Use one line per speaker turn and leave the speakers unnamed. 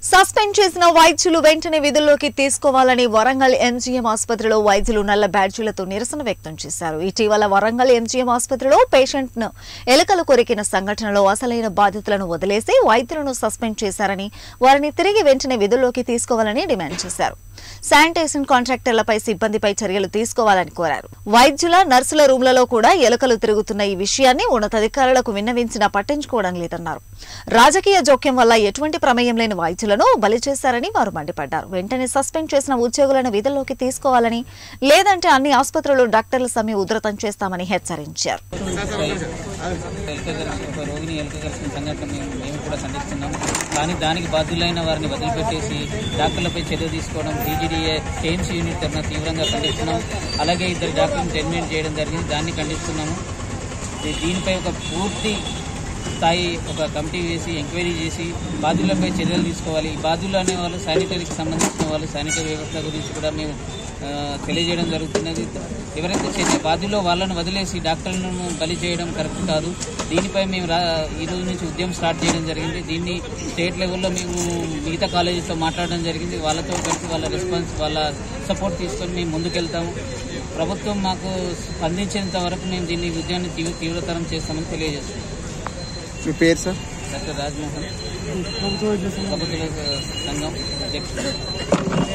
suspend చేసిన వైద్యులు వెంటనే విధుల్లోకి తీసుకోవాలని వరంగల్ ఎంజీఎం ఆసుపత్రిలో వైద్యులు నల్ల బ్యాడ్జీలతో నిరసన వ్యక్తం చేశారు ఇటీవల వరంగల్ ఎంజీఎం ఆసుపత్రిలో పేషెంట్ ను ఎలుకలు కొరికిన సంఘటనలో అసలైన బాధితులను వదిలేసి వైద్యులను సస్పెండ్ చేశారని వారిని తిరిగి వెంటనే విధుల్లోకి తీసుకోవాలని డిమాండ్ చేశారు శానిటేషన్ కాంట్రాక్టర్లపై సిబ్బందిపై చర్యలు తీసుకోవాలని కోరారు వైద్యుల నర్సుల రూమ్లలో కూడా ఎలుకలు తిరుగుతున్న ఈ విషయాన్ని ఉన్నతాధికారులకు విన్నవించినా పట్టించుకోవడం లేదన్నారు రాజకీయ జోక్యం వల్ల ఎటువంటి ప్రమేయం లేని వైద్యులను బలి చేశారని వారు మండిపడ్డారు వెంటనే సస్పెండ్ చేసిన ఉద్యోగులను విధుల్లోకి తీసుకోవాలని లేదంటే అన్ని ఆసుపత్రులు డాక్టర్ల సమ్మె ఉధృతం చేస్తామని హెచ్చరించారు
ఎలుక కలిసి ఒక రోగిని ఎలుక కలిసిన సంఘటన మేము మేము కూడా ఖండిస్తున్నాం కానీ దానికి బాధ్యులైన వారిని వదిలిపెట్టేసి డాక్టర్లపై చర్య తీసుకోవడం డీజీడీఏ కేఎంసీ యూనిట్ తరఫున తీవ్రంగా ఖండిస్తున్నాం అలాగే ఇద్దరు డాక్టర్లను టెర్మినేట్ చేయడం జరిగింది దాన్ని ఖండిస్తున్నాము దీ- దీనిపై ఒక పూర్తి స్థాయి ఒక కమిటీ వేసి ఎంక్వైరీ చేసి బాధ్యులపై చర్యలు తీసుకోవాలి ఈ బాధ్యులు అనే వాళ్ళు శానిటరీకి సంబంధించిన వాళ్ళు శానిటరీ వ్యవస్థ గురించి కూడా మేము ఆ, తెలియజేయడం జరుగుతున్నది ఎవరైతే చేసే బాధ్యులో వాళ్ళను వదిలేసి డాక్టర్లను బలి చేయడం కరెక్ట్ కాదు దీనిపై మేము రా ఈ రోజు నుంచి ఉద్యమం స్టార్ట్ చేయడం జరిగింది దీన్ని స్టేట్ లెవెల్లో మేము మిగతా కాలేజీతో మాట్లాడడం జరిగింది వాళ్ళతో కలిసి వాళ్ళ రెస్పాన్స్ వాళ్ళ సపోర్ట్ తీసుకొని మేము ముందుకెళ్తాము ప్రభుత్వం మాకు స్పందించేంత వరకు మేము దీన్ని ఉద్యమాన్ని తీవ్ర తీవ్రతరం చేస్తామని తెలియజేస్తున్నాం
మీ పేరు సార్
డాక్టర్ రాజ్మోహన్ ప్రభుత్వ సంఘం అధ్యక్షుడు